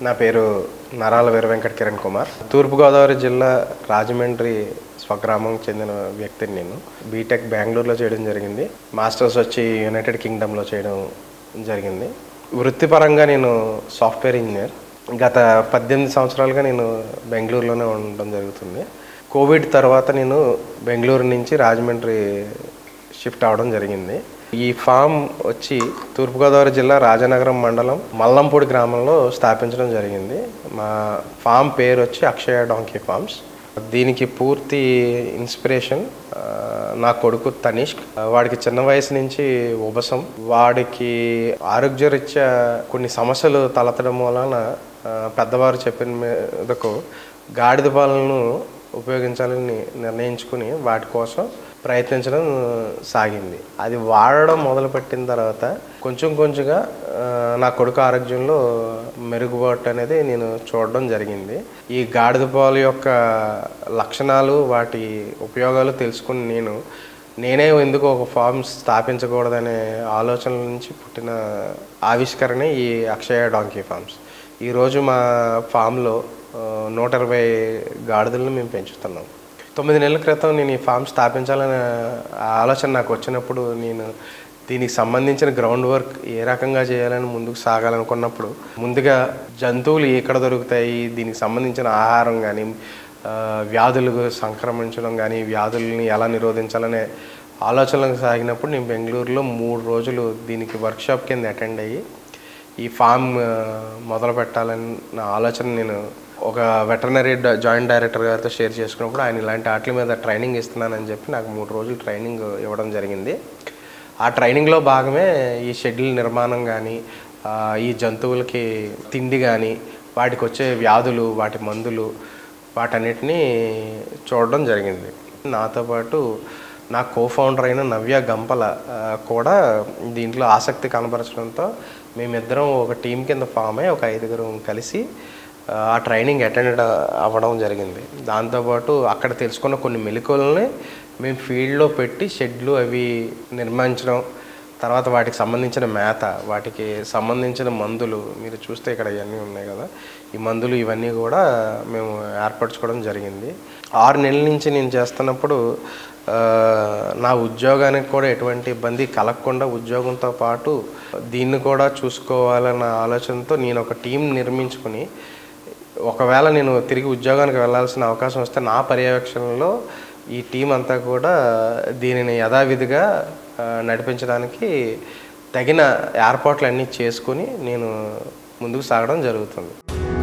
నా పేరు నరాల వీర వెంకట కిరణ్ కుమార్ తూర్పుగోదావరి జిల్లా రాజమండ్రి స్వగ్రామం చెందిన వ్యక్తిని నేను బీటెక్ బెంగళూరులో చేయడం జరిగింది మాస్టర్స్ వచ్చి యునైటెడ్ కింగ్డమ్లో చేయడం జరిగింది వృత్తిపరంగా నేను సాఫ్ట్వేర్ ఇంజనీర్ గత పద్దెనిమిది సంవత్సరాలుగా నేను బెంగళూరులోనే ఉండడం జరుగుతుంది కోవిడ్ తర్వాత నేను బెంగళూరు నుంచి రాజమండ్రి షిఫ్ట్ అవడం జరిగింది ఈ ఫామ్ వచ్చి తూర్పుగోదావరి జిల్లా రాజనగరం మండలం మల్లంపూడి గ్రామంలో స్థాపించడం జరిగింది మా ఫామ్ పేరు వచ్చి అక్షయ డాంకీ ఫార్మ్స్ దీనికి పూర్తి ఇన్స్పిరేషన్ ఆ, నా కొడుకు తనిష్క్ ఆ, వాడికి చిన్న వయసు నుంచి ఉబసం వాడికి ఆరోగ్యరీత్యా కొన్ని సమస్యలు తలెత్తడం వలన ఆ, పెద్దవారు చెప్పిన మీదకు గాడిద పాలను ఉపయోగించాలని నిర్ణయించుకుని వాటి కోసం ప్రయత్నించడం సాగింది అది వాడడం మొదలుపెట్టిన తర్వాత కొంచెం కొంచెంగా ఆ, నా కొడుకు ఆరోగ్యంలో మెరుగుబాటు అనేది నేను చూడడం జరిగింది ఈ గాడిద పాలు యొక్క లక్షణాలు వాటి ఉపయోగాలు తెలుసుకుని నేను నేనే ఎందుకు ఒక ఫార్మ్ స్థాపించకూడదనే ఆలోచన నుంచి పుట్టిన ఆవిష్కరణ ఈ అక్షయ డాంకీ ఫార్మ్స్ ఈరోజు మా ఫామ్లో ఆ, నూట ఇరవై గాడిదలను మేము పెంచుతున్నాం తొమ్మిది నెలల క్రితం నేను ఈ ఫామ్ స్థాపించాలనే ఆలోచన నాకు వచ్చినప్పుడు నేను దీనికి సంబంధించిన గ్రౌండ్ వర్క్ ఏ రకంగా చేయాలని ముందుకు సాగాలనుకున్నప్పుడు ముందుగా జంతువులు ఎక్కడ దొరుకుతాయి దీనికి సంబంధించిన ఆహారం కానీ వ్యాధులు సంక్రమించడం కానీ వ్యాధుల్ని ఎలా నిరోధించాలనే ఆలోచనలకు సాగినప్పుడు నేను బెంగళూరులో మూడు రోజులు దీనికి వర్క్షాప్ కింద అటెండ్ అయ్యి ఈ ఫామ్ ఆ, మొదలు పెట్టాలని నా ఆలోచన నేను ఒక వెటర్నరీ జాయింట్ డైరెక్టర్ గారితో షేర్ చేసుకున్నప్పుడు ఆయన ఇలాంటి వాటి మీద ట్రైనింగ్ ఇస్తున్నానని చెప్పి నాకు మూడు రోజులు ట్రైనింగ్ ఇవ్వడం జరిగింది ఆ ట్రైనింగ్లో భాగమే ఈ షెడ్యూల్ నిర్మాణం కానీ ఈ జంతువులకి తిండి కానీ వాటికి వచ్చే వ్యాధులు వాటి మందులు వాటన్నిటినీ చూడడం జరిగింది నాతో పాటు నా కో ఫౌండర్ అయిన నవ్య గంపల ఆ, కూడా దీంట్లో ఆసక్తి కనబరచడంతో మేమిద్దరం ఒక టీం కింద ఫామ్ అయ్యి ఒక ఐదుగురం కలిసి ఆ, ఆ ట్రైనింగ్ అటెండ్ అవ్వడం జరిగింది దాంతోపాటు అక్కడ తెలుసుకున్న కొన్ని మెలకువలని మేము ఫీల్డ్లో పెట్టి షెడ్లు అవి నిర్మించడం తర్వాత వాటికి సంబంధించిన మేత వాటికి సంబంధించిన మందులు మీరు చూస్తే ఇక్కడ ఇవన్నీ ఉన్నాయి కదా ఈ మందులు ఇవన్నీ కూడా మేము ఏర్పరచుకోవడం జరిగింది ఆరు నెలల నుంచి నేను చేస్తున్నప్పుడు ఆ, నా ఉద్యోగానికి కూడా ఎటువంటి ఇబ్బంది కలగకుండా ఉద్యోగంతో పాటు దీన్ని కూడా చూసుకోవాలన్న ఆలోచనతో నేను ఒక టీం నిర్మించుకుని ఒకవేళ నేను తిరిగి ఉద్యోగానికి వెళ్ళాల్సిన అవకాశం వస్తే నా పర్యవేక్షణలో ఈ టీం అంతా కూడా దీనిని యథావిధిగా ఆ, నడిపించడానికి తగిన ఏర్పాట్లు అన్నీ చేసుకుని నేను ముందుకు సాగడం జరుగుతుంది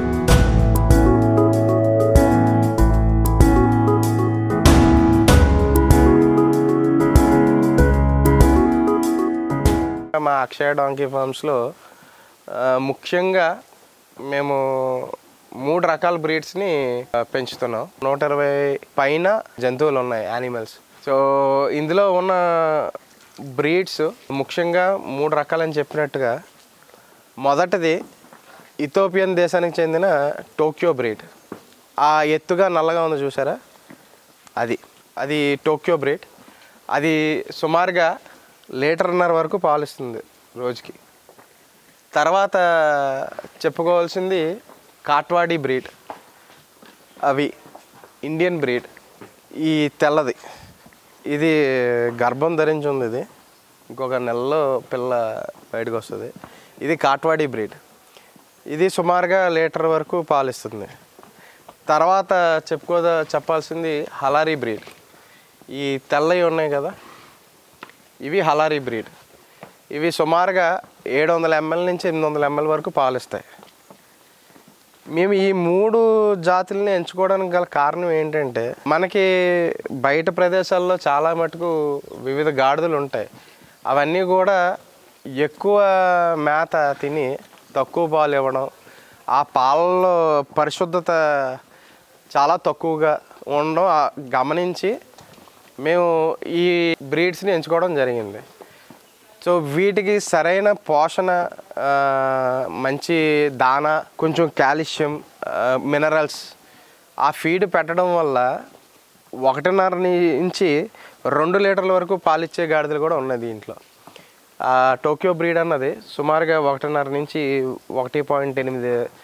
మా అక్షయ డాంకీ ఫార్మ్స్లో ఆ, ముఖ్యంగా మేము మూడు రకాల బ్రీడ్స్ని ఆ, పెంచుతున్నాం నూట ఇరవై పైన జంతువులు ఉన్నాయి యానిమల్స్ సో ఇందులో ఉన్న బ్రీడ్స్ ముఖ్యంగా మూడు రకాలని చెప్పినట్టుగా మొదటిది ఇథోపియన్ దేశానికి చెందిన టోక్యో బ్రీడ్ ఆ ఎత్తుగా నల్లగా ఉంది చూసారా అది అది టోక్యో బ్రీడ్ అది సుమారుగా లీటర్న్నర వరకు పాలిస్తుంది రోజుకి తర్వాత చెప్పుకోవాల్సింది కాట్వాడి బ్రీడ్ అవి ఇండియన్ బ్రీడ్ ఈ తెల్లది ఇది గర్భం ధరించి ఉంది ఇది ఇంకొక నెలలో పిల్ల బయటకు వస్తుంది ఇది కాట్వాడి బ్రీడ్ ఇది సుమారుగా లీటర్ వరకు పాలిస్తుంది తర్వాత చెప్పుకోదా చెప్పాల్సింది హలారీ బ్రీడ్ ఈ తెల్లవి ఉన్నాయి కదా ఇవి హలారీ బ్రీడ్ ఇవి సుమారుగా ఏడు వందల ఎంఎల్ నుంచి ఎనిమిది వందల ఎంఎల్ వరకు పాలిస్తాయి మేము ఈ మూడు జాతుల్ని ఎంచుకోవడానికి గల కారణం ఏంటంటే మనకి బయట ప్రదేశాల్లో చాలా మటుకు వివిధ గాడిదలు ఉంటాయి అవన్నీ కూడా ఎక్కువ మేత తిని తక్కువ పాలు ఇవ్వడం ఆ పాలలో పరిశుద్ధత చాలా తక్కువగా ఉండడం ఆ గమనించి మేము ఈ బ్రీడ్స్ని ఎంచుకోవడం జరిగింది సో వీటికి సరైన పోషణ ఆ, మంచి దానా కొంచెం కాల్షియం మినరల్స్ ఆ ఫీడ్ పెట్టడం వల్ల ఒకటిన్నర నుంచి రెండు లీటర్ల వరకు పాలిచ్చే గాడిదలు కూడా ఉన్నాయి దీంట్లో ఆ టోక్యో బ్రీడ్ అన్నది సుమారుగా ఒకటిన్నర నుంచి ఒకటి పాయింట్ ఎనిమిది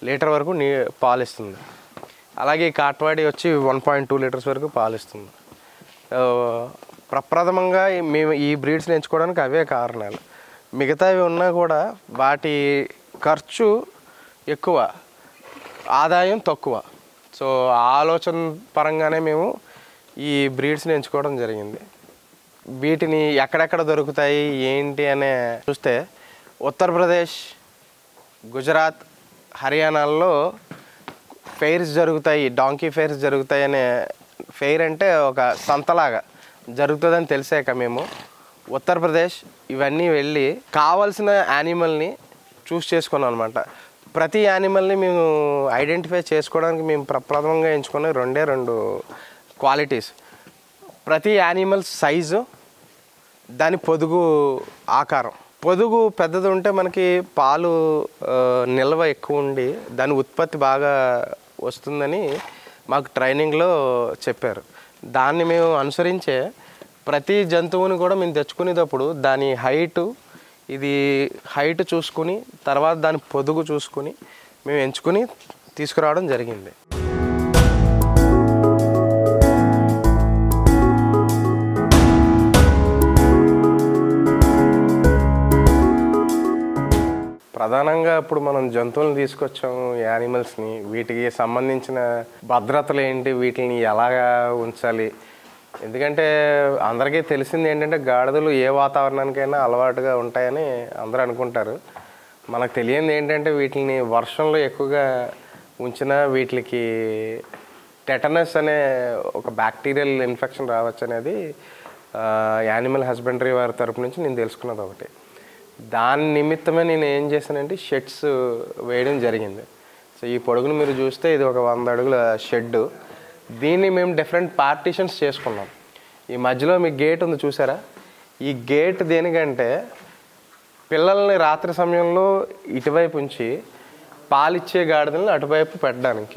లీటర్ వరకు నీ పాలు ఇస్తుంది అలాగే ఈ కాట్వాడి వచ్చి వన్ పాయింట్ టూ లీటర్స్ వరకు పాలు ఇస్తుంది ఆ, ప్రప్రథమంగా ఈ- మేము ఈ బ్రీడ్స్ని ఎంచుకోవడానికి అవే కారణాలు మిగతావి ఉన్నా కూడా వాటి ఖర్చు ఎక్కువ ఆదాయం తక్కువ సో ఆ ఆలోచన పరంగానే మేము ఈ బ్రీడ్స్ని ఎంచుకోవడం జరిగింది వీటిని ఎక్కడెక్కడ దొరుకుతాయి ఏంటి అనే చూస్తే ఉత్తరప్రదేశ్ గుజరాత్ హర్యానాల్లో ఫెయిర్స్ జరుగుతాయి డాంకీ ఫెయిర్స్ జరుగుతాయి అనే ఫెయిర్ అంటే ఒక సంతలాగా జరుగుతుందని తెలిసాక మేము ఉత్తరప్రదేశ్ ఇవన్నీ వెళ్ళి కావాల్సిన యానిమల్ని చూస్ చేసుకున్నాం అనమాట ప్రతి యానిమల్ని మేము ఐడెంటిఫై చేసుకోవడానికి మేము ప్రప్రథమంగా ఎంచుకునే రెండే రెండు క్వాలిటీస్ ప్రతి యానిమల్ సైజు దాని పొదుగు ఆకారం పొదుగు పెద్దది ఉంటే మనకి పాలు ఆ, నిల్వ ఎక్కువ ఉండి దాని ఉత్పత్తి బాగా వస్తుందని మాకు ట్రైనింగ్లో చెప్పారు దాన్ని మేము అనుసరించే ప్రతి జంతువుని కూడా మేము తెచ్చుకునేటప్పుడు దాని హైటు ఇది హైట్ చూసుకుని తర్వాత దాని పొదుగు చూసుకుని మేము ఎంచుకుని తీసుకురావడం జరిగింది ప్రధానంగా ఇప్పుడు మనం జంతువులను తీసుకొచ్చాము యానిమల్స్ని వీటికి సంబంధించిన భద్రతలు ఏంటి వీటిని ఎలాగా ఉంచాలి ఎందుకంటే అందరికీ తెలిసింది ఏంటంటే గాడిదలు ఏ వాతావరణానికైనా అలవాటుగా ఉంటాయని అందరూ అనుకుంటారు మనకు తెలియంది ఏంటంటే వీటిని వర్షంలో ఎక్కువగా ఉంచినా వీటికి టెటనస్ అనే ఒక బ్యాక్టీరియల్ ఇన్ఫెక్షన్ రావచ్చు అనేది యానిమల్ హస్బెండరీ వారి తరపు నుంచి నేను తెలుసుకున్నది ఒకటి దాని నిమిత్తమే నేను ఏం చేశానంటే షెడ్స్ వేయడం జరిగింది సో ఈ పొడుగును మీరు చూస్తే ఇది ఒక వంద అడుగుల షెడ్ దీన్ని మేము డిఫరెంట్ పార్టీషన్స్ చేసుకున్నాం ఈ మధ్యలో మీ గేట్ ఉంది చూసారా ఈ గేట్ దేనికంటే పిల్లల్ని రాత్రి సమయంలో ఇటువైపు ఉంచి పాలిచ్చే గాడిదల్ని అటువైపు పెట్టడానికి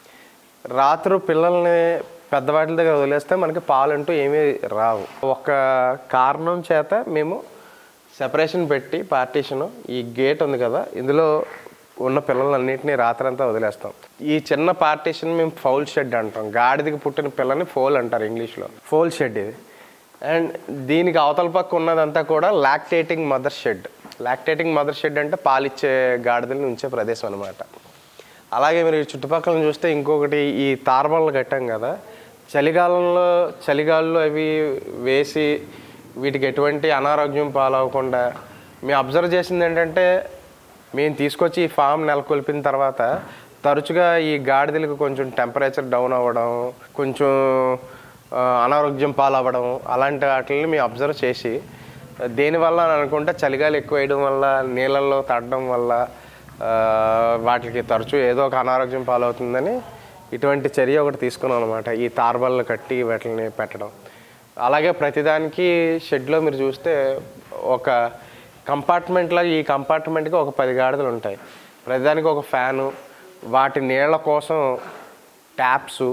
రాత్రి పిల్లల్ని పెద్దవాటి దగ్గర వదిలేస్తే మనకి పాలంటూ ఏమీ రావు ఒక కారణం చేత మేము సెపరేషన్ పెట్టి పార్టీషను ఈ గేట్ ఉంది కదా ఇందులో ఉన్న పిల్లలన్నింటినీ రాత్రంతా వదిలేస్తాం ఈ చిన్న పార్టీషన్ మేము ఫౌల్ షెడ్ అంటాం గాడిదకి పుట్టిన పిల్లని ఫోల్ అంటారు ఇంగ్లీష్లో ఫోల్ షెడ్ ఇది అండ్ దీనికి అవతల పక్క ఉన్నదంతా కూడా lactating mother shed lactating mother shed అంటే పాలిచ్చే గాడిదల్ని ఉంచే ప్రదేశం అనమాట అలాగే మీరు ఈ చుట్టుపక్కల చూస్తే ఇంకొకటి ఈ తార్బళ్ళు కట్టాం కదా చలికాలంలో చలిగాల్లో అవి వేసి వీటికి ఎటువంటి అనారోగ్యం పాలవకుండా మేము అబ్జర్వ్ చేసింది ఏంటంటే మేము తీసుకొచ్చి ఈ ఫామ్ నెలకొల్పిన తర్వాత తరచుగా ఈ గాడిదలకు కొంచెం టెంపరేచర్ డౌన్ అవ్వడం కొంచెం ఆ, అనారోగ్యం పాలవ్వడం అలాంటి వాటిని మేము అబ్జర్వ్ చేసి దేనివల్ల అని అనుకుంటే చలిగాలి ఎక్కువ వేయడం వల్ల నీళ్ళల్లో తడడం వల్ల ఆ, వాటికి తరచూ ఏదో ఒక అనారోగ్యం పాలవుతుందని ఇటువంటి చర్య ఒకటి తీసుకున్నాం అనమాట ఈ తార్బళ్ళు కట్టి వాటిని పెట్టడం అలాగే ప్రతిదానికి షెడ్లో మీరు చూస్తే ఒక కంపార్ట్మెంట్లో ఈ కంపార్ట్మెంట్కి ఒక పది గాడిదలు ఉంటాయి ప్రతిదానికి ఒక ఫ్యాను వాటి నీళ్ళ కోసం ట్యాప్స్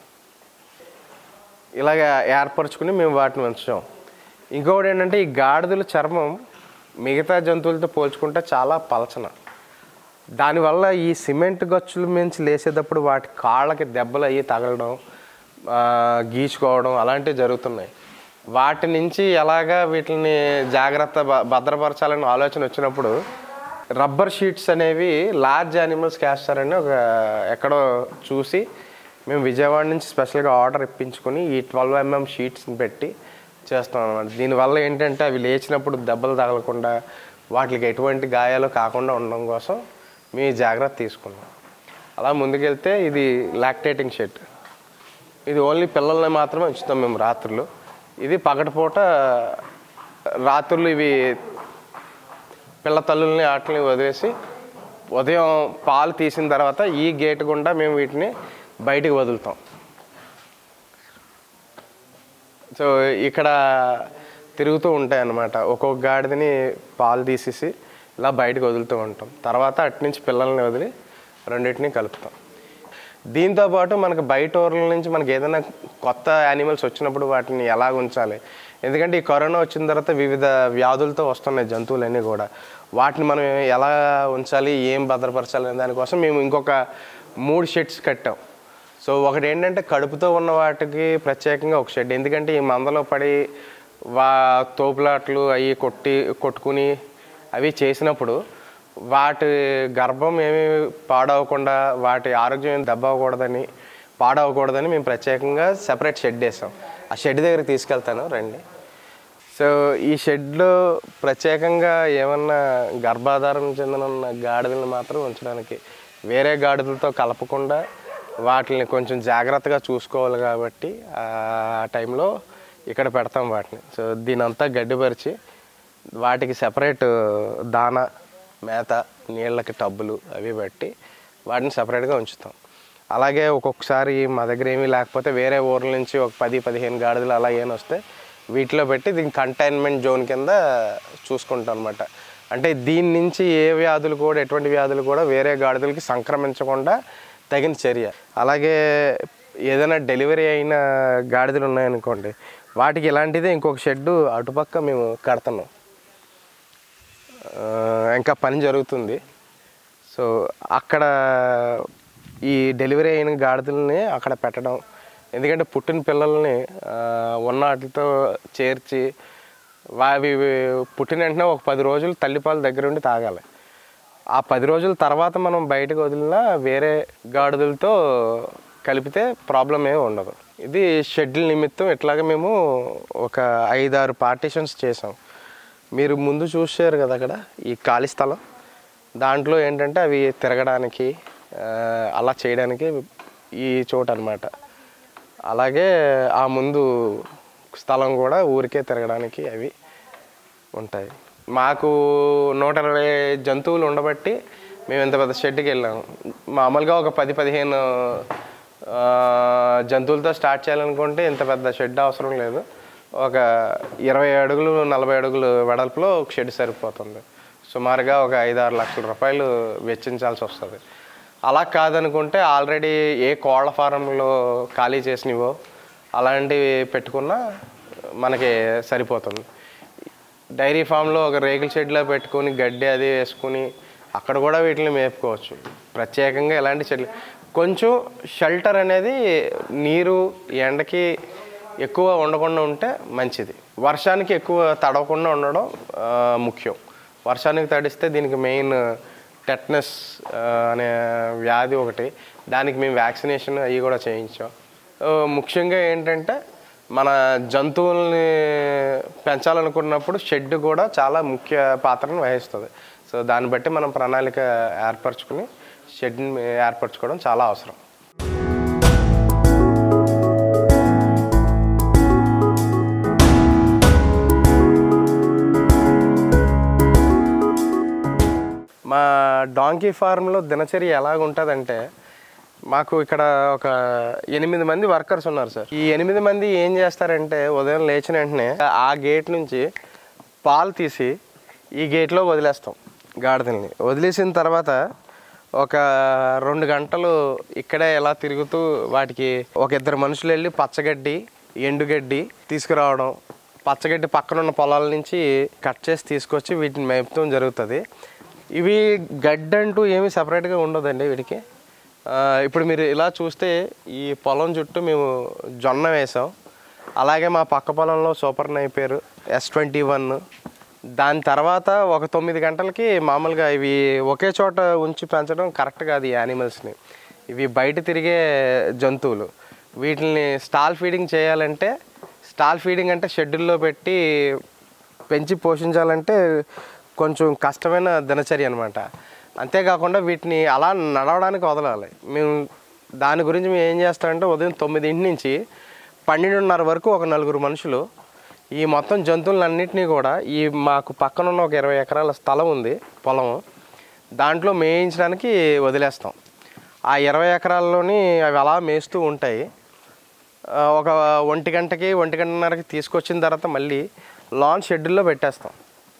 ఇలాగ ఏర్పరచుకుని మేము వాటిని ఉంచాం ఇంకొకటి ఏంటంటే ఈ గాడిదల చర్మం మిగతా జంతువులతో పోల్చుకుంటే చాలా పలచన దానివల్ల ఈ సిమెంట్ గచ్చుల మించి లేసేటప్పుడు వాటి కాళ్ళకి దెబ్బలు అయ్యి తగలడం ఆ, గీచుకోవడం అలాంటివి జరుగుతున్నాయి వాటి నుంచి ఎలాగా వీటిని జాగ్రత్త భ- భద్రపరచాలని ఆలోచన వచ్చినప్పుడు రబ్బర్ షీట్స్ అనేవి లార్జ్ యానిమల్స్కి వేస్తారని ఒక ఎక్కడో చూసి మేము విజయవాడ నుంచి స్పెషల్గా ఆర్డర్ ఇప్పించుకొని ఈ ట్వెల్వ్ ఎంఎం షీట్స్ని పెట్టి చేస్తాం అనమాట దీనివల్ల ఏంటంటే అవి లేచినప్పుడు దెబ్బలు తగలకుండా వాటికి ఎటువంటి గాయాలు కాకుండా ఉండడం కోసం మీ జాగ్రత్త తీసుకున్నాం అలా ముందుకెళ్తే ఇది లాక్టేటింగ్ షెడ్ ఇది ఓన్లీ పిల్లల్ని మాత్రమే ఉంచుతాం మేము రాత్రులు ఇది పగటిపూట రాత్రులు ఇవి పిల్ల తల్లుల్ని వాటిని వదిలేసి ఉదయం పాలు తీసిన తర్వాత ఈ గేట్ గుండా మేము వీటిని బయటికి వదులుతాం సో ఇక్కడ తిరుగుతూ ఉంటాయి అన్నమాట ఒక్కొక్క గాడిదని పాలు తీసేసి ఇలా బయటకు వదులుతూ ఉంటాం తర్వాత అటు నుంచి పిల్లల్ని వదిలి రెండింటిని కలుపుతాం దీంతో పాటు మనకు బయట ఊర్ల నుంచి మనకి ఏదైనా కొత్త యానిమల్స్ వచ్చినప్పుడు వాటిని ఎలా ఉంచాలి ఎందుకంటే ఈ కరోనా వచ్చిన తర్వాత వివిధ వ్యాధులతో వస్తున్నాయి జంతువులన్నీ కూడా వాటిని మనం ఎలా ఉంచాలి ఏం భద్రపరచాలి అనే దానికోసం మేము ఇంకొక మూడు షెడ్స్ కట్టాం సో ఒకటి ఏంటంటే కడుపుతో ఉన్న వాటికి ప్రత్యేకంగా ఒక షెడ్ ఎందుకంటే ఈ మందలో పడి వా తోపులాట్లు అవి కొట్టి కొట్టుకుని అవి చేసినప్పుడు వాటి గర్భం ఏమి పాడవకుండా వాటి ఆరోగ్యం ఏమి దెబ్బ అవ్వకూడదని పాడవకూడదని మేము ప్రత్యేకంగా సెపరేట్ షెడ్ వేసాం ఆ షెడ్ దగ్గరికి తీసుకెళ్తాను రండి సో ఈ షెడ్లో ప్రత్యేకంగా ఏమన్నా గర్భాధారం చెందిన ఉన్న గాడిదలను మాత్రం ఉంచడానికి వేరే గాడిదలతో కలపకుండా వాటిని కొంచెం జాగ్రత్తగా చూసుకోవాలి కాబట్టి ఆ టైంలో ఇక్కడ పెడతాం వాటిని సో దీని అంతా గడ్డిపరిచి వాటికి సెపరేట్ దాన మేత నీళ్ళకి టబ్బులు అవి పెట్టి వాటిని సపరేట్గా ఉంచుతాం అలాగే ఒక్కొక్కసారి మా దగ్గర ఏమీ లేకపోతే వేరే ఊర్ల నుంచి ఒక పది పదిహేను గాడిదలు అలా ఏం వస్తే వీటిలో పెట్టి దీని కంటైన్మెంట్ జోన్ కింద చూసుకుంటాం అనమాట అంటే దీని నుంచి ఏ వ్యాధులు కూడా ఎటువంటి వ్యాధులు కూడా వేరే గాడిదలకి సంక్రమించకుండా తగిన చర్య అలాగే ఏదైనా డెలివరీ అయిన గాడిదలు ఉన్నాయనుకోండి వాటికి ఇలాంటిదే ఇంకొక షెడ్డు అటుపక్క మేము కడతాం ఆ, ఇంకా పని జరుగుతుంది సో అక్కడ ఈ డెలివరీ అయిన గాడిదల్ని అక్కడ పెట్టడం ఎందుకంటే పుట్టిన పిల్లల్ని ఆ, ఉన్న వాటితో చేర్చి అవి పుట్టిన వెంటనే ఒక పది రోజులు తల్లిపాలు దగ్గర ఉండి తాగాలి ఆ పది రోజుల తర్వాత మనం బయటకు వదిలినా వేరే గాడిదలతో కలిపితే ప్రాబ్లం ఏమి ఉండదు ఇది షెడ్యూల్ నిమిత్తం ఇట్లాగే మేము ఒక ఐదారు పార్టీషన్స్ చేసాం మీరు ముందు చూసారు కదా అక్కడ ఈ ఖాళీ స్థలం దాంట్లో ఏంటంటే అవి తిరగడానికి ఆ, అలా చేయడానికి ఈ చోటు అనమాట అలాగే ఆ ముందు స్థలం కూడా ఊరికే తిరగడానికి అవి ఉంటాయి మాకు నూట ఇరవై జంతువులు ఉండబట్టి మేము ఇంత పెద్ద షెడ్కి వెళ్ళాము మామూలుగా ఒక పది పదిహేను ఆ, జంతువులతో స్టార్ట్ చేయాలనుకుంటే ఇంత పెద్ద షెడ్ అవసరం లేదు ఒక ఇరవై అడుగులు నలభై అడుగులు వెడల్పులో ఒక షెడ్ సరిపోతుంది సుమారుగా ఒక ఐదు ఆరు లక్షల రూపాయలు వెచ్చించాల్సి వస్తుంది అలా కాదనుకుంటే ఆల్రెడీ ఏ కోళ్ళ ఫారంలో ఖాళీ చేసినవో అలాంటివి పెట్టుకున్నా మనకి సరిపోతుంది డైరీ ఫామ్లో ఒక రేకుల షెడ్లో పెట్టుకొని గడ్డి అది వేసుకుని అక్కడ కూడా వీటిని మేపుకోవచ్చు ప్రత్యేకంగా ఎలాంటి షెడ్లు కొంచెం షెల్టర్ అనేది నీరు ఎండకి ఎక్కువ ఉండకుండా ఉంటే మంచిది వర్షానికి ఎక్కువ తడవకుండా ఉండడం ఆ, ముఖ్యం వర్షానికి తడిస్తే దీనికి మెయిన్ టెట్నస్ అనే వ్యాధి ఒకటి దానికి మేము వ్యాక్సినేషన్ అవి కూడా చేయించాం ఆ, ముఖ్యంగా ఏంటంటే మన జంతువుల్ని పెంచాలనుకున్నప్పుడు షెడ్ కూడా చాలా ముఖ్య పాత్రను వహిస్తుంది సో దాన్ని బట్టి మనం ప్రణాళిక ఏర్పరచుకుని షెడ్ని ఏర్పరచుకోవడం చాలా అవసరం మా డాంకీ ఫార్మ్లో దినచర్య ఎలాగ ఉంటుందంటే మాకు ఇక్కడ ఒక ఎనిమిది మంది వర్కర్స్ ఉన్నారు సార్ ఈ ఎనిమిది మంది ఏం చేస్తారంటే ఉదయం లేచిన వెంటనే ఆ గేట్ నుంచి పాలు తీసి ఈ గేట్లో వదిలేస్తాం గాడిదల్ని వదిలేసిన తర్వాత ఒక రెండు గంటలు ఇక్కడే ఎలా తిరుగుతూ వాటికి ఒక ఇద్దరు మనుషులు వెళ్ళి పచ్చగడ్డి ఎండుగడ్డి తీసుకురావడం పచ్చగడ్డి పక్కన ఉన్న పొలాల నుంచి కట్ చేసి తీసుకొచ్చి వీటిని మేపడం జరుగుతుంది ఇవి గడ్డి అంటూ ఏమీ సపరేట్గా ఉండదండి వీటికి ఆ, ఇప్పుడు మీరు ఇలా చూస్తే ఈ పొలం చుట్టూ మేము జొన్న వేసాం అలాగే మా పక్క పొలంలో super napier S twenty one దాని తర్వాత ఒక తొమ్మిది గంటలకి మామూలుగా ఇవి ఒకే చోట ఉంచి పెంచడం కరెక్ట్ కాదు ఈ యానిమల్స్ని ఇవి బయట తిరిగే జంతువులు వీటిని స్టాల్ ఫీడింగ్ చేయాలంటే స్టాల్ ఫీడింగ్ అంటే షెడ్యూల్లో పెట్టి పెంచి పోషించాలంటే కొంచెం కష్టమైన దినచర్య అనమాట అంతేకాకుండా వీటిని అలా నడవడానికి వదలాలి మేము దాని గురించి మేము ఏం చేస్తామంటే ఉదయం తొమ్మిదింటి నుంచి పన్నెండున్నర వరకు ఒక నలుగురు మనుషులు ఈ మొత్తం జంతువులన్నింటినీ కూడా ఈ మాకు పక్కన ఉన్న ఒక ఇరవై ఎకరాల స్థలం ఉంది పొలం దాంట్లో మేయించడానికి వదిలేస్తాం ఆ ఇరవై ఎకరాల్లోని అవి అలా మేస్తూ ఉంటాయి ఆ, ఒక ఒంటి గంటకి ఒంటి గంటన్నరకి తీసుకొచ్చిన తర్వాత మళ్ళీ లాన్ షెడ్యూల్లో పెట్టేస్తాం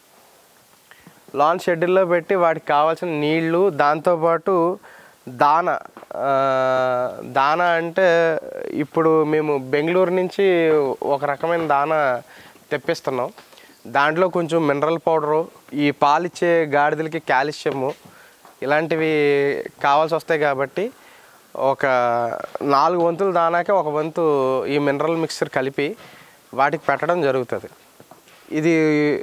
లాన్ షెడ్యూల్లో పెట్టి వాటికి కావాల్సిన నీళ్లు దాంతోపాటు దాన ఆ, దాన అంటే ఇప్పుడు మేము బెంగళూరు నుంచి ఒక రకమైన దాన తెప్పిస్తున్నాం దాంట్లో కొంచెం మినరల్ పౌడరు ఈ పాలిచ్చే గాడిదలకి కాల్షియము ఇలాంటివి కావాల్సి వస్తాయి కాబట్టి ఒక నాలుగు వంతులు దానాకే ఒక వంతు ఈ మినరల్ మిక్చర్ కలిపి వాటికి పెట్టడం జరుగుతుంది ఇది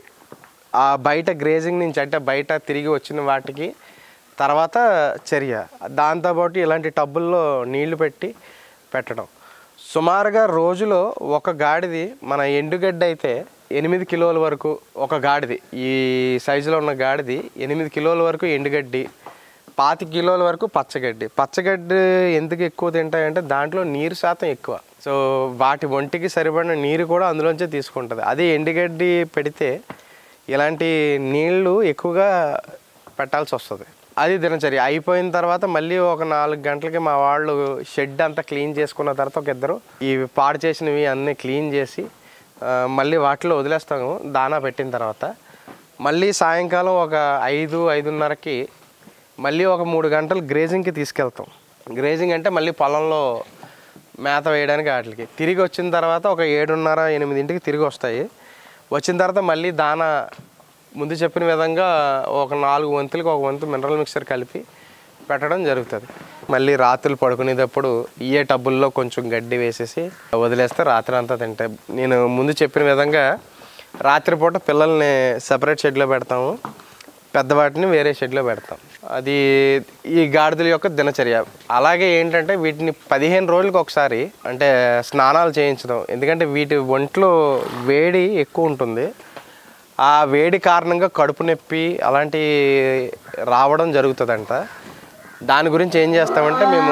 ఆ బయట గ్రేజింగ్ నుంచి అంటే బయట తిరిగి వచ్చిన వాటికి తర్వాత చర్య దాంతోపాటు ఇలాంటి టబ్బుల్లో నీళ్లు పెట్టి పెట్టడం సుమారుగా రోజులో ఒక గాడిది మన ఎండుగడ్డి అయితే ఎనిమిది కిలోల వరకు ఒక గాడిది ఈ సైజులో ఉన్న గాడిది ఎనిమిది కిలోల వరకు ఎండుగడ్డి పాతి కిలోల వరకు పచ్చగడ్డి పచ్చగడ్డి ఎందుకు ఎక్కువ తింటాయంటే దాంట్లో నీరు శాతం ఎక్కువ సో వాటి ఒంటికి సరిపడిన నీరు కూడా అందులోంచే తీసుకుంటుంది అదే ఎండుగడ్డి పెడితే ఇలాంటి నీళ్లు ఎక్కువగా పెట్టాల్సి వస్తుంది అది దినచర్య అయిపోయిన తర్వాత మళ్ళీ ఒక నాలుగు గంటలకి మా వాళ్ళు షెడ్ అంతా క్లీన్ చేసుకున్న తర్వాత ఒక ఇద్దరు ఈ పాడు చేసినవి అన్నీ క్లీన్ చేసి ఆ, మళ్ళీ వాటిలో వదిలేస్తాము దానా పెట్టిన తర్వాత మళ్ళీ సాయంకాలం ఒక ఐదు ఐదున్నరకి మళ్ళీ ఒక మూడు గంటలు గ్రేజింగ్కి తీసుకెళ్తాం గ్రేజింగ్ అంటే మళ్ళీ పొలంలో మేత వేయడానికి వాటికి తిరిగి వచ్చిన తర్వాత ఒక ఏడున్నర ఎనిమిదింటికి తిరిగి వస్తాయి వచ్చిన తర్వాత మళ్ళీ దానా ముందు చెప్పిన విధంగా ఒక నాలుగు వంతులకి ఒక వంతు మినరల్ మిక్చర్ కలిపి పెట్టడం జరుగుతుంది మళ్ళీ రాత్రులు పడుకునేటప్పుడు ఇయే టబ్బుల్లో కొంచెం గడ్డి వేసేసి వదిలేస్తే రాత్రి అంతా తింటాయి నేను ముందు చెప్పిన విధంగా రాత్రిపూట పిల్లల్ని సెపరేట్ షెడ్లో పెడతాము పెద్దవాటిని వేరే షెడ్లో పెడతాం అది ఈ గాడిదల యొక్క దినచర్య అలాగే ఏంటంటే వీటిని పదిహేను రోజులకు ఒకసారి అంటే స్నానాలు చేయించడం ఎందుకంటే వీటి ఒంట్లో వేడి ఎక్కువ ఉంటుంది ఆ వేడి కారణంగా కడుపు నొప్పి అలాంటి రావడం జరుగుతుందంట దాని గురించి ఏం చేస్తామంటే మేము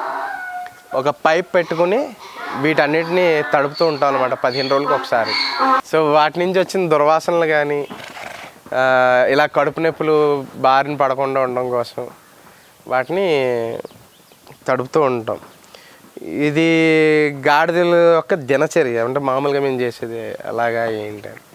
ఒక పైప్ పెట్టుకుని వీటన్నిటిని తడుపుతూ ఉంటాం అనమాట పదిహేను రోజులకు ఒకసారి సో వాటి నుంచి వచ్చిన దుర్వాసనలు కానీ ఇలా కడుపు నొప్పులు బారిన పడకుండా ఉండడం కోసం వాటిని తడుపుతూ ఉంటాం ఇది గాడిదల యొక్క దినచర్య అంటే మామూలుగా మేము చేసేది అలాగా ఏంటి అని.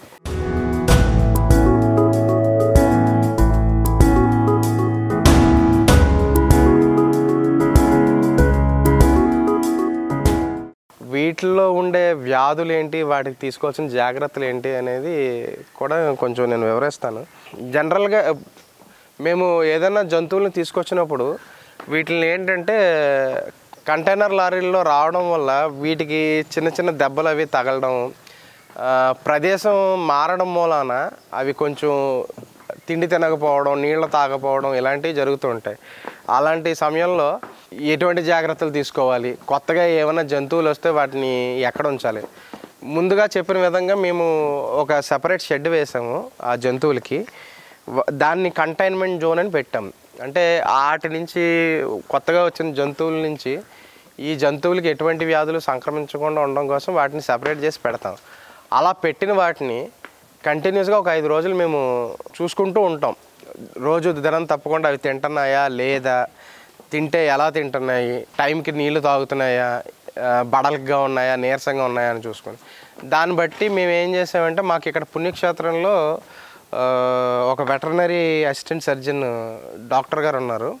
వీటిల్లో ఉండే వ్యాధులు ఏంటి వాటికి తీసుకోవాల్సిన జాగ్రత్తలు ఏంటి అనేది కూడా కొంచెం నేను వివరిస్తాను జనరల్గా మేము ఏదైనా జంతువులను తీసుకొచ్చినప్పుడు వీటిని ఏంటంటే కంటైనర్ లారీల్లో రావడం వల్ల వీటికి చిన్న చిన్న దెబ్బలు అవి తగలడం ఆ, ప్రదేశం మారడం మూలాన అవి కొంచెం తిండి తినకపోవడం నీళ్ళు తాగకపోవడం ఇలాంటివి జరుగుతూ ఉంటాయి అలాంటి సమయంలో ఎటువంటి జాగ్రత్తలు తీసుకోవాలి కొత్తగా ఏమైనా జంతువులు వస్తే వాటిని ఎక్కడ ఉంచాలి ముందుగా చెప్పిన విధంగా మేము ఒక సెపరేట్ షెడ్ వేసాము ఆ జంతువులకి వ- దాన్ని కంటైన్మెంట్ జోన్ అని పెట్టాం అంటే వాటి నుంచి కొత్తగా వచ్చిన జంతువుల నుంచి ఈ జంతువులకి ఎటువంటి వ్యాధులు సంక్రమించకుండా ఉండడం కోసం వాటిని సెపరేట్ చేసి పెడతాం అలా పెట్టిన వాటిని కంటిన్యూస్గా ఒక ఐదు రోజులు మేము చూసుకుంటూ ఉంటాం రోజు దినం తప్పకుండా అవి తింటున్నాయా లేదా తింటే ఎలా తింటున్నాయి టైంకి నీళ్లు తాగుతున్నాయా ఆ, బడల్గా ఉన్నాయా నీరసంగా ఉన్నాయా అని చూసుకొని దాన్ని బట్టి మేము ఏం చేసామంటే మాకు ఇక్కడ పుణ్యక్షేత్రంలో ఆ, ఒక వెటర్నరీ అసిస్టెంట్ సర్జన్ డాక్టర్ గారు ఉన్నారు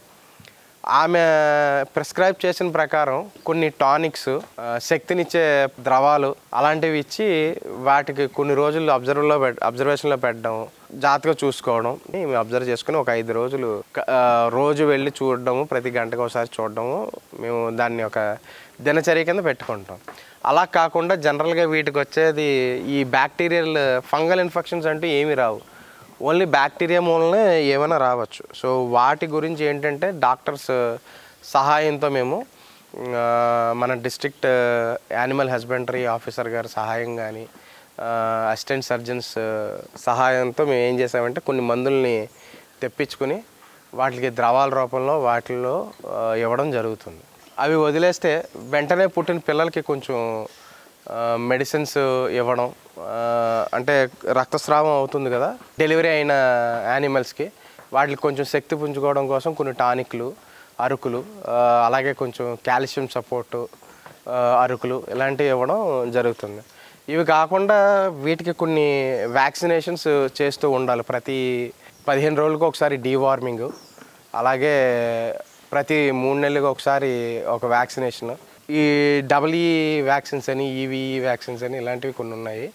ఆమె ప్రిస్క్రైబ్ చేసిన ప్రకారం కొన్ని టానిక్స్ ఆ, శక్తినిచ్చే ద్రవాలు అలాంటివి ఇచ్చి వాటికి కొన్ని రోజులు అబ్జర్వ్లో పెట్ అబ్జర్వేషన్లో పెట్టడం జాగ్రత్తగా చూసుకోవడం మేము అబ్జర్వ్ చేసుకుని ఒక ఐదు రోజులు క- ఆ, రోజు వెళ్ళి చూడడము ప్రతి గంటకు ఒకసారి చూడడము మేము దాన్ని ఒక దినచర్య కింద పెట్టుకుంటాం అలా కాకుండా జనరల్గా వీటికి వచ్చేది ఈ బ్యాక్టీరియల్ ఫంగల్ ఇన్ఫెక్షన్స్ అంటూ ఏమీ రావు ఓన్లీ బ్యాక్టీరియా మూలనే ఏమైనా రావచ్చు సో వాటి గురించి ఏంటంటే డాక్టర్స్ సహాయంతో మేము ఆ, మన డిస్ట్రిక్ట్ యానిమల్ హస్బెండరీ ఆఫీసర్ గారి సహాయం కానీ అసిస్టెంట్ సర్జన్స్ సహాయంతో మేము ఏం చేసామంటే కొన్ని మందుల్ని తెప్పించుకుని వాటికి ద్రవాల రూపంలో వాటిల్లో ఆ, ఇవ్వడం జరుగుతుంది అవి వదిలేస్తే వెంటనే పుట్టిన పిల్లలకి కొంచెం మెడిసిన్స్ ఇవ్వడం ఆ, అంటే రక్తస్రావం అవుతుంది కదా డెలివరీ అయిన యానిమల్స్కి వాటికి కొంచెం శక్తి పుంజుకోవడం కోసం కొన్ని టానిక్లు అరుకులు ఆ, అలాగే కొంచెం కాల్షియం సపోర్టు ఆ, అరుకులు ఇలాంటివి ఇవ్వడం జరుగుతుంది ఇవి కాకుండా వీటికి కొన్ని వ్యాక్సినేషన్స్ చేస్తూ ఉండాలి ప్రతి పదిహేను రోజులకు ఒకసారి డీవార్మింగ్ అలాగే ప్రతి మూడు నెలలకు ఒకసారి ఒక వ్యాక్సినేషన్ ఈ డబుల్ ఈ వ్యాక్సిన్స్ అని ఈవీఈ వ్యాక్సిన్స్ అని ఇలాంటివి కొన్ని ఉన్నాయి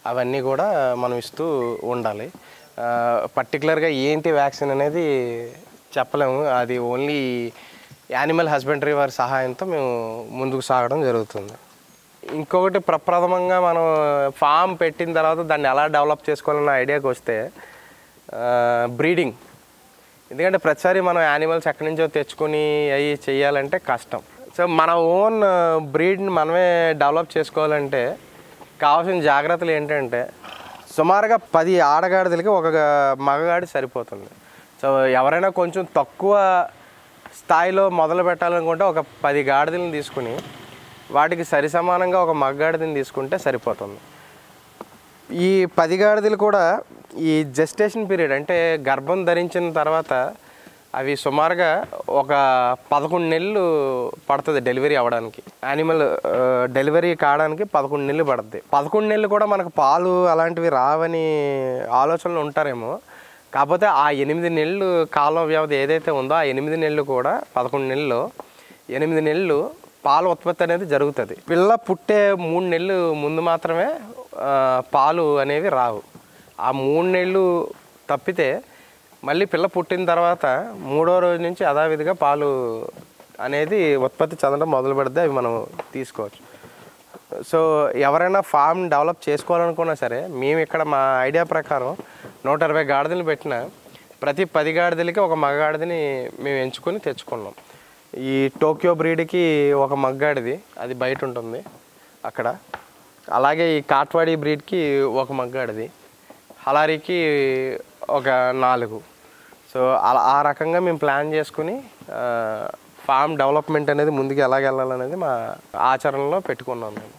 అవన్నీ కూడా మనం ఇస్తూ ఉండాలి పర్టికులర్గా ఏంటి వ్యాక్సిన్ అనేది చెప్పలేము అది ఓన్లీ యానిమల్ హస్బెండరీ వారి సహాయంతో మేము ముందుకు సాగడం జరుగుతుంది ఇంకొకటి ప్రప్రథమంగా మనం ఫామ్ పెట్టిన తర్వాత దాన్ని ఎలా డెవలప్ చేసుకోవాలన్న ఐడియాకి వస్తే బ్రీడింగ్ ఎందుకంటే ప్రతిసారి మనం యానిమల్స్ ఎక్కడి నుంచో తెచ్చుకొని అవి చేయాలంటే కష్టం సో మన ఓన్ బ్రీడ్ని మనమే డెవలప్ చేసుకోవాలంటే కావాల్సిన జాగ్రత్తలు ఏంటంటే సుమారుగా పది ఆడగాడిదలకి ఒక మగగాడి సరిపోతుంది సో ఎవరైనా కొంచెం తక్కువ స్థాయిలో మొదలు పెట్టాలనుకుంటే ఒక పది గాడిదలను తీసుకుని వాటికి సరి సమానంగా ఒక మగగాడిదని తీసుకుంటే సరిపోతుంది ఈ పది గాడిదలు కూడా ఈ జెస్టేషన్ పీరియడ్ అంటే గర్భం ధరించిన తర్వాత అవి సుమారుగా ఒక పదకొండు నెలలు పడుతుంది డెలివరీ అవ్వడానికి యానిమల్ డెలివరీ కావడానికి పదకొండు నెలలు పడుతుంది పదకొండు నెలలు కూడా మనకు పాలు అలాంటివి రావని ఆలోచనలు ఉంటారేమో కాకపోతే ఆ ఎనిమిది నెలలు కాలం వ్యవధి ఏదైతే ఉందో ఆ ఎనిమిది నెలలు కూడా పదకొండు నెలలు ఎనిమిది నెలలు పాల ఉత్పత్తి అనేది జరుగుతుంది పిల్ల పుట్టే మూడు నెలలు ముందు మాత్రమే ఆ, పాలు అనేవి రావు ఆ మూడు నెలలు తప్పితే మళ్ళీ పిల్ల పుట్టిన తర్వాత మూడో రోజు నుంచి యథావిధిగా పాలు అనేది ఉత్పత్తి చెందడం మొదలు పెడితే అవి మనం తీసుకోవచ్చు సో ఎవరైనా ఫామ్ డెవలప్ చేసుకోవాలనుకున్నా సరే మేము ఇక్కడ మా ఐడియా ప్రకారం నూట ఇరవై గాడిదలు పెట్టిన ప్రతి పది గాడిదలకి ఒక మగగాడిదని మేము ఎంచుకొని తెచ్చుకున్నాం ఈ టోక్యో బ్రీడ్కి ఒక మగ్గాడిది అది బయట ఉంటుంది అక్కడ అలాగే ఈ కాట్వాడి బ్రీడ్కి ఒక మగ్గాడిది హలారీకి ఒక నాలుగు సో అలా ఆ రకంగా మేము ప్లాన్ చేసుకుని ఆ, ఫామ్ డెవలప్మెంట్ అనేది ముందుకు ఎలాగ వెళ్ళాలనేది మా ఆచరణలో పెట్టుకున్నాం మేము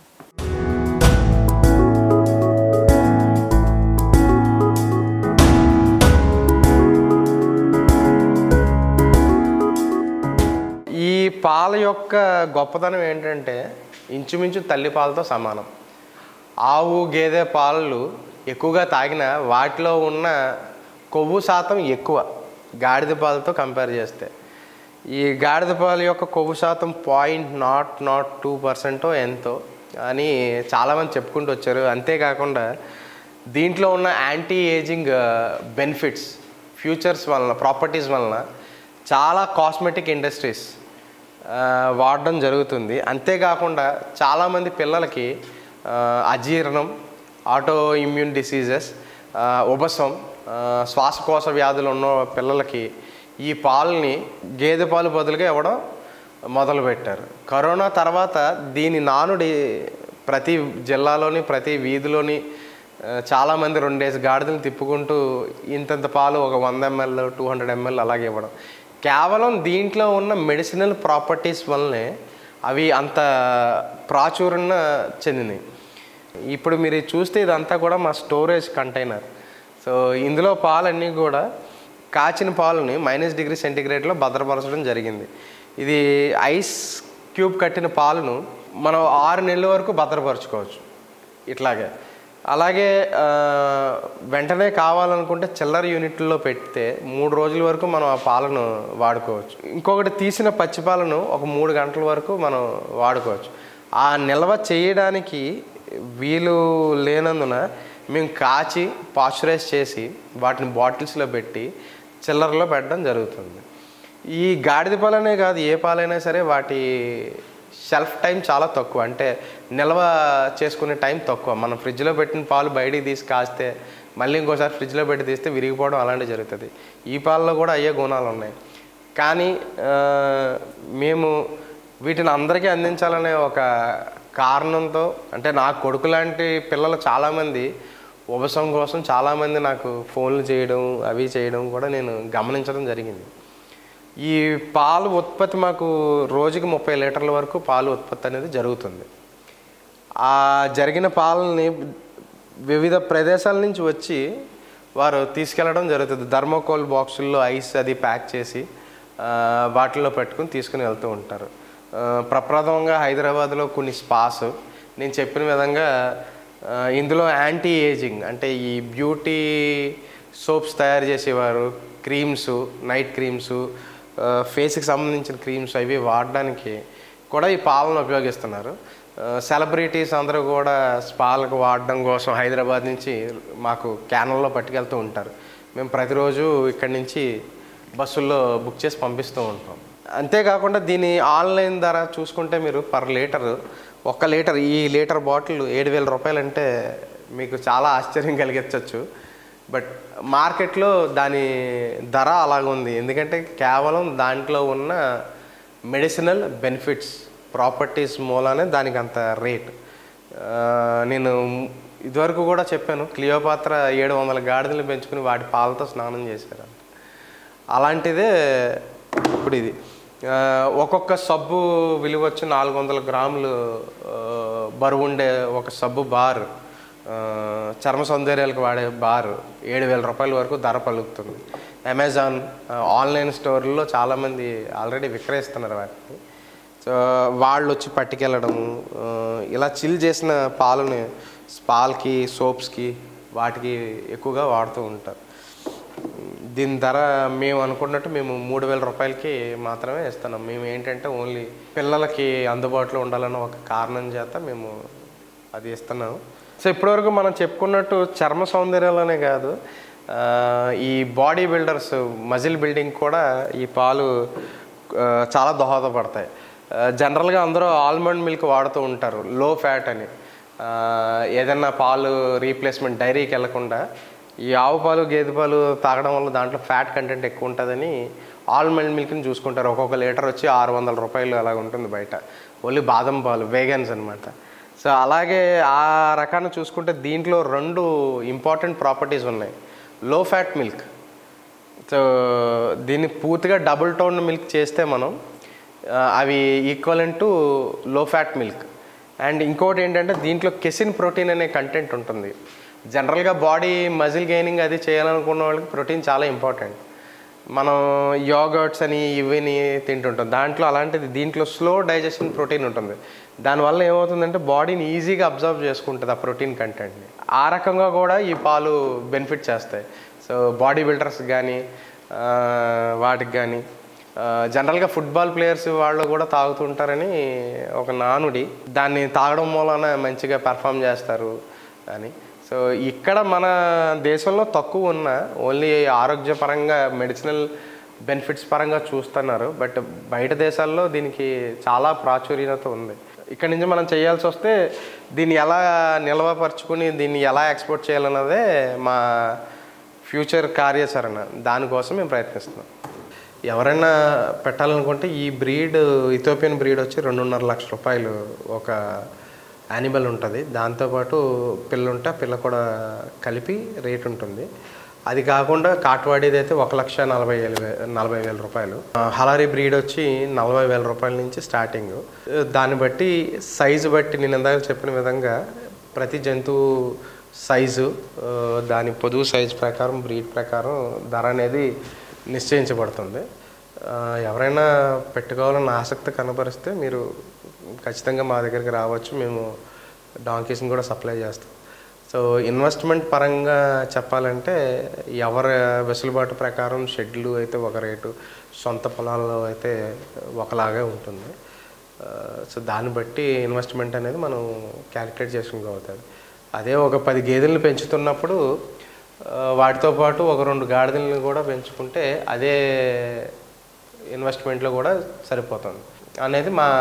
ఈ పాల యొక్క గొప్పతనం ఏంటంటే ఇంచుమించు తల్లి పాలతో సమానం ఆవు గేదె పాలు ఎక్కువగా తాగిన వాటిలో ఉన్న కొవ్వు శాతం ఎక్కువ గాడిద పాలతో కంపేర్ చేస్తే ఈ గాడిద పాల యొక్క కొవ్వు శాతం పాయింట్ నాట్ నాట్ టూ పర్సెంటో ఎంతో అని చాలామంది చెప్పుకుంటూ వచ్చారు అంతేకాకుండా దీంట్లో ఉన్న యాంటీ ఏజింగ్ బెనిఫిట్స్ ఫ్యూచర్స్ వలన ప్రాపర్టీస్ వలన చాలా కాస్మెటిక్ ఇండస్ట్రీస్ ఆ, వాడడం జరుగుతుంది అంతేకాకుండా చాలామంది పిల్లలకి ఆ, అజీర్ణం ఆటో ఇమ్యూన్ డిసీజెస్ ఉబసం ఆ, శ్వాసకోశ వ్యాధులు ఉన్న పిల్లలకి ఈ పాలని గేదె పాలు బదులుగా ఇవ్వడం మొదలుపెట్టారు కరోనా తర్వాత దీని నానుడి ప్రతి జిల్లాలోని ప్రతి వీధిలోని ఆ, చాలామంది రెండేసి గాడిదలు తిప్పుకుంటూ ఇంతంత పాలు ఒక వంద ఎంఎల్ టూ హండ్రెడ్ ఎంఎల్ అలాగే ఇవ్వడం కేవలం దీంట్లో ఉన్న మెడిసినల్ ప్రాపర్టీస్ వల్లనే అవి అంత ప్రాచుర్యం చెందినాయి ఇప్పుడు మీరు ఇది చూస్తే ఇదంతా కూడా మా స్టోరేజ్ కంటైనర్ సో ఇందులో పాలన్నీ కూడా కాచిన పాలని మైనస్ డిగ్రీ సెంటిగ్రేడ్లో భద్రపరచడం జరిగింది ఇది ఐస్ క్యూబ్ కట్టిన పాలను మనం ఆరు నెలల వరకు భద్రపరచుకోవచ్చు ఇట్లాగే అలాగే ఆ, వెంటనే కావాలనుకుంటే చిల్లర యూనిట్లో పెడితే మూడు రోజుల వరకు మనం ఆ పాలను వాడుకోవచ్చు ఇంకొకటి తీసిన పచ్చి పాలను ఒక మూడు గంటల వరకు మనం వాడుకోవచ్చు ఆ నిల్వ చేయడానికి వీలు లేనందున మేము కాచి పాశ్చరైజ్ చేసి వాటిని బాటిల్స్లో పెట్టి చిల్లరలో పెట్టడం జరుగుతుంది ఈ గాడిద పాలనే కాదు ఏ పాలైనా సరే వాటి షెల్ఫ్ టైం చాలా తక్కువ అంటే నిల్వ చేసుకునే టైం తక్కువ మనం ఫ్రిడ్జ్లో పెట్టిన పాలు బయటికి తీసి కాస్తే మళ్ళీ ఇంకోసారి ఫ్రిడ్జ్లో పెట్టి తీస్తే విరిగిపోవడం అలాంటివి జరుగుతుంది ఈ పాలలో కూడా అయ్యే గుణాలు ఉన్నాయి కానీ ఆ, మేము వీటిని అందరికీ అందించాలనే ఒక కారణంతో అంటే నా కొడుకు లాంటి పిల్లలు చాలామంది ఉపశం కోసం చాలామంది నాకు ఫోన్లు చేయడం అవి చేయడం కూడా నేను గమనించడం జరిగింది ఈ పాలు ఉత్పత్తి మాకు రోజుకి ముప్పై లీటర్ల వరకు పాలు ఉత్పత్తి అనేది జరుగుతుంది ఆ జరిగిన పాలని వివిధ ప్రదేశాల నుంచి వచ్చి వారు తీసుకెళ్ళడం జరుగుతుంది థర్మోకోల్ బాక్సుల్లో ఐస్ అది ప్యాక్ చేసి ఆ, వాటిల్లో పెట్టుకుని తీసుకుని వెళ్తూ ఉంటారు ఆ, ప్రప్రథమంగా హైదరాబాద్లో కొన్ని స్పాస్ నేను చెప్పిన విధంగా ఆ, ఇందులో యాంటీ ఏజింగ్ అంటే ఈ బ్యూటీ సోప్స్ తయారు చేసేవారు క్రీమ్స్ నైట్ క్రీమ్స్ ఫేస్కి సంబంధించిన క్రీమ్స్ అవి వాడడానికి కూడా ఈ పాలను ఉపయోగిస్తున్నారు సెలబ్రిటీస్ అందరూ కూడా పాలకు వాడడం కోసం హైదరాబాద్ నుంచి మాకు క్యానల్లో పట్టుకెళ్తూ ఉంటారు మేము ప్రతిరోజు ఇక్కడి నుంచి బస్సుల్లో బుక్ చేసి పంపిస్తూ ఉంటాం అంతేకాకుండా దీని ఆన్లైన్ ధర చూసుకుంటే మీరు పర్ లీటర్ ఒక్క లీటర్ ఈ లీటర్ బాటిల్ ఏడు వేల రూపాయలు అంటే మీకు చాలా ఆశ్చర్యం కలిగించవచ్చు బట్ మార్కెట్లో దాని ధర అలాగుంది ఎందుకంటే కేవలం దాంట్లో ఉన్న మెడిసినల్ బెనిఫిట్స్ ప్రాపర్టీస్ మూలానే దానికి అంత రేట్ ఆ, నేను ఇదివరకు కూడా చెప్పాను క్లియోపాత్ర ఏడు వందల గాడిదలు పెంచుకుని వాటి పాలతో స్నానం చేశారు అలాంటిదే ఇప్పుడు ఇది ఆ, ఒక్కొక్క సబ్బు విలువ వచ్చి నాలుగు వందల గ్రాములు ఆ, బరువు ఉండే ఒక సబ్బు బార్ ఆ, చర్మ సౌందర్యాలకు వాడే బార్ ఏడు వేల రూపాయల వరకు ధర పలుకుతుంది అమెజాన్ ఆ, ఆన్లైన్ స్టోర్లలో చాలామంది ఆల్రెడీ విక్రయిస్తున్నారు వాటిని సో వాళ్ళు వచ్చి పట్టుకెళ్ళడము ఆ, ఇలా చిల్ చేసిన పాలని పాలకి సోప్స్కి వాటికి ఎక్కువగా వాడుతూ ఉంటారు దీని ధర మేము అనుకున్నట్టు మేము మూడు వేల రూపాయలకి మాత్రమే ఇస్తున్నాం మేము ఏంటంటే ఓన్లీ పిల్లలకి అందుబాటులో ఉండాలన్న ఒక కారణం చేత మేము అది ఇస్తున్నాం సో ఇప్పటివరకు మనం చెప్పుకున్నట్టు చర్మ సౌందర్యాలనే కాదు ఆ, ఈ బాడీ బిల్డర్స్ మజిల్ బిల్డింగ్ కూడా ఈ పాలు ఆ, చాలా దోహదపడతాయి ఆ, జనరల్గా అందరూ ఆల్మండ్ మిల్క్ వాడుతూ ఉంటారు లో ఫ్యాట్ అని ఆ, ఏదన్నా పాలు రీప్లేస్మెంట్ డైరీకి వెళ్లకుండా ఈ ఆవు పాలు గేదె పాలు తాగడం వల్ల దాంట్లో ఫ్యాట్ కంటెంట్ ఎక్కువ ఉంటుందని ఆల్మండ్ మిల్క్ని చూసుకుంటారు ఒక్కొక్క లీటర్ వచ్చి ఆరు వందల రూపాయలు అలాగ ఉంటుంది బయట ఓన్లీ బాదం పాలు వేగన్స్ అనమాట సో అలాగే ఆ రకాన్ని చూసుకుంటే దీంట్లో రెండు ఇంపార్టెంట్ ప్రాపర్టీస్ ఉన్నాయి లో ఫ్యాట్ మిల్క్ సో దీన్ని పూర్తిగా డబుల్ టోన్ మిల్క్ చేస్తే మనం ఆ, అవి equivalent to low fat milk and ఇంకోటి ఏంటంటే దీంట్లో కెసిన్ ప్రోటీన్ అనే కంటెంట్ ఉంటుంది జనరల్గా బాడీ మజిల్ గెయినింగ్ అది చేయాలనుకున్న వాళ్ళకి ప్రోటీన్ చాలా ఇంపార్టెంట్ మనం యోగర్ట్స్ అని ఇవని తింటుంటాం దాంట్లో అలాంటిది దీంట్లో స్లో డైజెషన్ ప్రోటీన్ ఉంటుంది దానివల్ల ఏమవుతుందంటే బాడీని ఈజీగా అబ్జర్వ్ చేసుకుంటుంది ఆ ప్రోటీన్ కంటెంట్ని ఆ రకంగా కూడా ఈ పాలు బెనిఫిట్ చేస్తాయి సో బాడీ బిల్డర్స్ కానీ వాటికి కానీ జనరల్గా ఫుట్బాల్ ప్లేయర్స్ వాళ్ళు కూడా తాగుతుంటారని ఒక నానుడి దాన్ని తాగడం మూలన మంచిగా పెర్ఫామ్ చేస్తారు అని సో ఇక్కడ మన దేశంలో తక్కువ ఉన్న ఓన్లీ ఆరోగ్యపరంగా మెడిసినల్ బెనిఫిట్స్ పరంగా చూస్తున్నారు బట్ బయట దేశాల్లో దీనికి చాలా ప్రాచుర్యత ఉంది ఇక్కడ నుంచి మనం చేయాల్సి వస్తే దీన్ని ఎలా నిల్వపరుచుకుని దీన్ని ఎలా ఎక్స్పోర్ట్ చేయాలన్నదే మా ఫ్యూచర్ కార్యాచరణ దానికోసం మేము ప్రయత్నిస్తున్నాం ఎవరైనా పెట్టాలనుకుంటే ఈ బ్రీడ్ ఇథోపియన్ బ్రీడ్ వచ్చి రెండున్నర లక్షల రూపాయలు ఒక యానిమల్ ఉంటుంది దాంతోపాటు పిల్ల ఉంటే ఆ పిల్ల కూడా కలిపి రేట్ ఉంటుంది అది కాకుండా కాట్వాడీది అయితే ఒక లక్ష నలభై వేలు వే- నలభై వేల రూపాయలు ఆ, హలారీ బ్రీడ్ వచ్చి నలభై వేల రూపాయల నుంచి స్టార్టింగ్ దాన్ని బట్టి సైజు బట్టి నేను ఇందాక చెప్పిన విధంగా ప్రతి జంతువు సైజు ఆ, దాని పొదుగు సైజు ప్రకారం బ్రీడ్ ప్రకారం ధర అనేది నిశ్చయించబడుతుంది ఆ, ఎవరైనా పెట్టుకోవాలన్న ఆసక్తి కనబరిస్తే మీరు ఖచ్చితంగా మా దగ్గరికి రావచ్చు మేము డాంకీస్ని కూడా సప్లై చేస్తాం సో ఇన్వెస్ట్మెంట్ పరంగా చెప్పాలంటే ఎవరి వెసులుబాటు ప్రకారం షెడ్లు అయితే ఒక రేటు సొంత పొలాల్లో అయితే ఒకలాగే ఉంటుంది ఆ, సో దాన్ని బట్టి ఇన్వెస్ట్మెంట్ అనేది మనం క్యాలిక్యులేట్ చేసుకోగలుగుతుంది అదే ఒక పది గేదెలను పెంచుతున్నప్పుడు ఆ, వాటితో పాటు ఒక రెండు గాడిదలను కూడా పెంచుకుంటే అదే ఇన్వెస్ట్మెంట్లో కూడా సరిపోతుంది అనేది మా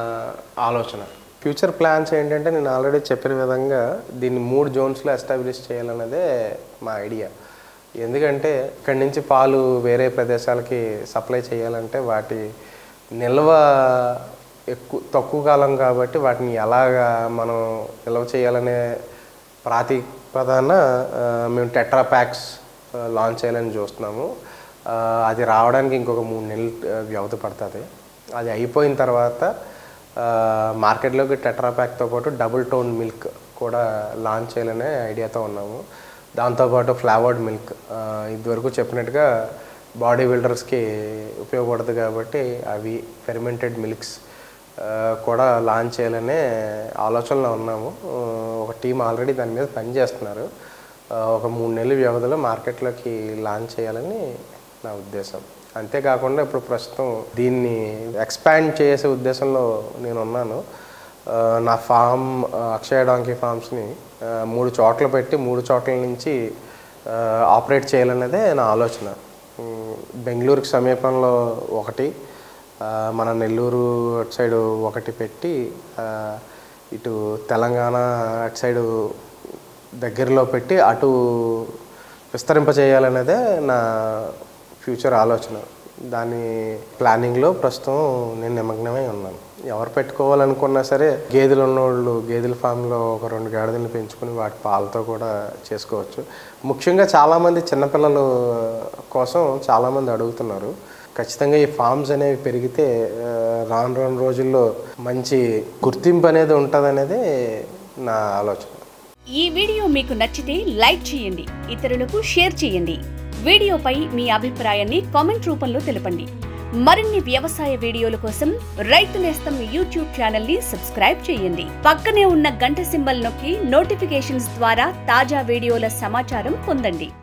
ఆలోచన ఫ్యూచర్ ప్లాన్స్ ఏంటంటే నేను ఆల్రెడీ చెప్పిన విధంగా దీన్ని మూడు జోన్స్లో ఎస్టాబ్లిష్ చేయాలన్నదే మా ఐడియా ఎందుకంటే ఇక్కడి నుంచి పాలు వేరే ప్రదేశాలకి సప్లై చేయాలంటే వాటి నిల్వ ఎక్కువ తక్కువ కాలం కాబట్టి వాటిని ఎలాగా మనం నిల్వ చేయాలనే ప్రాతిపదాన ఆ, మేము టెట్రా ప్యాక్స్ లాంచ్ చేయాలని చూస్తున్నాము ఆ, అది రావడానికి ఇంకొక మూడు నెలలు ఆ, వ్యవధి పడుతుంది అది అయిపోయిన తర్వాత ఆ, మార్కెట్లోకి టెట్రా ప్యాక్తో పాటు డబుల్ టోన్ మిల్క్ కూడా లాంచ్ చేయాలనే ఐడియాతో ఉన్నాము దాంతోపాటు ఫ్లేవర్డ్ మిల్క్ ఆ, ఇదివరకు చెప్పినట్టుగా బాడీ బిల్డర్స్కి ఉపయోగపడుతుంది కాబట్టి అవి ఫెర్మెంటెడ్ మిల్క్స్ ఆ, కూడా లాంచ్ చేయాలనే ఆలోచనలో ఉన్నాము ఆ, ఒక టీం ఆల్రెడీ దాని మీద పనిచేస్తున్నారు ఆ, ఒక మూడు నెలల వ్యవధిలో మార్కెట్లోకి లాంచ్ చేయాలని నా ఉద్దేశం అంతేకాకుండా ఇప్పుడు ప్రస్తుతం దీన్ని ఎక్స్పాండ్ చేసే ఉద్దేశంలో నేను ఉన్నాను ఆ, నా ఫామ్ ఆ, అక్షయ డాంకీ ఫామ్స్ని ఆ, మూడు చోట్ల పెట్టి మూడు చోట్ల నుంచి ఆ, ఆపరేట్ చేయాలన్నదే నా ఆలోచన ఉమ్, బెంగళూరుకి సమీపంలో ఒకటి ఆ, మన నెల్లూరు అటు సైడు ఒకటి పెట్టి ఆ, ఇటు తెలంగాణ అటు సైడు దగ్గరలో పెట్టి అటు విస్తరింపజేయాలనేదే నా ఫ్యూచర్ ఆలోచన దాని ప్లానింగ్లో ప్రస్తుతం నేను నిమగ్నమై ఉన్నాను ఎవరు పెట్టుకోవాలనుకున్నా సరే గేదెలు ఉన్నోళ్ళు గేదెల ఫామ్లో ఒక రెండు గాడిదలను పెంచుకుని వాటి పాలతో కూడా చేసుకోవచ్చు ముఖ్యంగా చాలామంది చిన్నపిల్లలు కోసం చాలామంది అడుగుతున్నారు ఖచ్చితంగా ఈ ఫామ్స్ అనేవి పెరిగితే ఆ, రాను రాను రోజుల్లో మంచి గుర్తింపు అనేది ఉంటుంది నా ఆలోచన ఈ వీడియో మీకు నచ్చితే లైక్ చేయండి ఇతరులకు షేర్ చేయండి వీడియోపై మీ అభిప్రాయాన్ని కామెంట్ రూపంలో తెలపండి మరిన్ని వ్యవసాయ వీడియోల కోసం రైతు నేస్తం యూట్యూబ్ ఛానల్ ని సబ్స్క్రైబ్ చేయండి పక్కనే ఉన్న గంట సింబల్ నొక్కి నోటిఫికేషన్స్ ద్వారా తాజా వీడియోల సమాచారం పొందండి